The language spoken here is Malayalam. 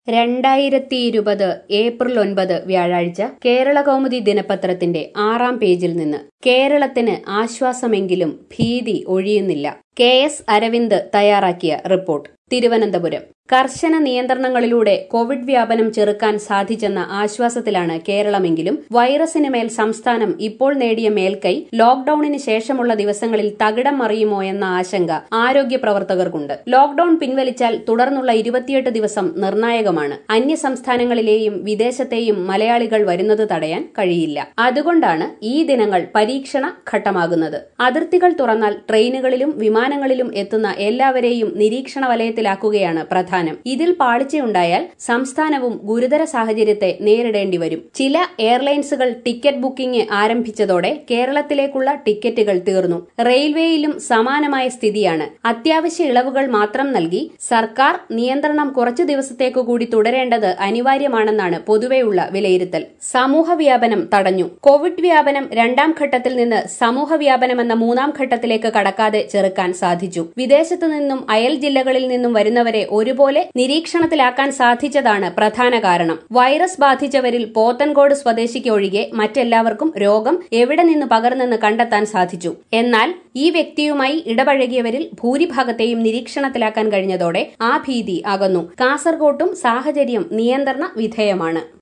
രണ്ടായിരത്തി ഇരുപത് ഏപ്രിൽ ഒൻപത് വ്യാഴാഴ്ച കേരള കൗമുദി ദിനപത്രത്തിന്റെ ആറാം പേജിൽ നിന്ന് കേരളത്തിന് ആശ്വാസമെങ്കിലും ഭീതി ഒഴിയുന്നില്ല കെ എസ് അരവിന്ദ് തയ്യാറാക്കിയ റിപ്പോർട്ട് തിരുവനന്തപുരം കർശന നിയന്ത്രണങ്ങളിലൂടെ കോവിഡ് വ്യാപനം ചെറുക്കാൻ സാധിച്ചെന്ന ആശ്വാസത്തിലാണ് കേരളമെങ്കിലും വൈറസിന് മേൽ സംസ്ഥാനം ഇപ്പോൾ നേടിയ മേൽക്കൈ ലോക്ഡൌണിന് ശേഷമുള്ള ദിവസങ്ങളിൽ തകിടം മറിയുമോ എന്ന ആശങ്ക ആരോഗ്യ പ്രവർത്തകർക്കുണ്ട് ലോക്ഡൌൺ പിൻവലിച്ചാൽ തുടർന്നുള്ള ഇരുപത്തിയെട്ട് ദിവസം നിർണായകമാണ് അന്യ സംസ്ഥാനങ്ങളിലെയും വിദേശത്തെയും മലയാളികൾ വരുന്നത് തടയാൻ കഴിയില്ല അതുകൊണ്ടാണ് ഈ ദിനങ്ങൾ പരീക്ഷണ ഘട്ടമാകുന്നത് അതിർത്തികൾ തുറന്നാൽ ട്രെയിനുകളിലും വിമാനങ്ങളിലും എത്തുന്ന എല്ലാവരെയും നിരീക്ഷണ വലയത്തിലാക്കുകയാണ് പ്രധാനം ഇതിൽ പാളിച്ചയുണ്ടായാൽ സംസ്ഥാനവും ഗുരുതര സാഹചര്യത്തെ നേരിടേണ്ടി വരും ചില എയർലൈൻസുകൾ ടിക്കറ്റ് ബുക്കിംഗ് ആരംഭിച്ചതോടെ കേരളത്തിലേക്കുള്ള ടിക്കറ്റുകൾ തീർന്നു റെയിൽവേയിലും സമാനമായ സ്ഥിതിയാണ് അത്യാവശ്യ ഇളവുകൾ മാത്രം നൽകി സർക്കാർ നിയന്ത്രണം കുറച്ചു ദിവസത്തേക്കു കൂടി തുടരേണ്ടത് അനിവാര്യമാണെന്നാണ് പൊതുവെയുള്ള വിലയിരുത്തൽ സമൂഹ വ്യാപനം തടഞ്ഞു കോവിഡ് വ്യാപനം രണ്ടാം ഘട്ടത്തിൽ നിന്ന് സമൂഹ വ്യാപനമെന്ന മൂന്നാം ഘട്ടത്തിലേക്ക് കടക്കാതെ ചെറുക്കാൻ സാധിച്ചു വിദേശത്തു നിന്നും അയൽ ജില്ലകളിൽ നിന്നും വരുന്നവരെ ഒരുപോലെ നിരീക്ഷണത്തിലാക്കാൻ സാധിച്ചതാണ് പ്രധാന കാരണം വൈറസ് ബാധിച്ചവരിൽ പോത്തൻകോട് സ്വദേശിക്ക് ഒഴികെ മറ്റെല്ലാവർക്കും രോഗം എവിടെ നിന്ന് പകർന്നെന്ന് കണ്ടെത്താൻ സാധിച്ചു എന്നാൽ ഈ വ്യക്തിയുമായി ഇടപഴകിയവരിൽ ഭൂരിഭാഗത്തെയും നിരീക്ഷണത്തിലാക്കാൻ കഴിഞ്ഞതോടെ ആ ഭീതി അകന്നു കാസർകോട്ടും സാഹചര്യം നിയന്ത്രണ വിധേയമാണ്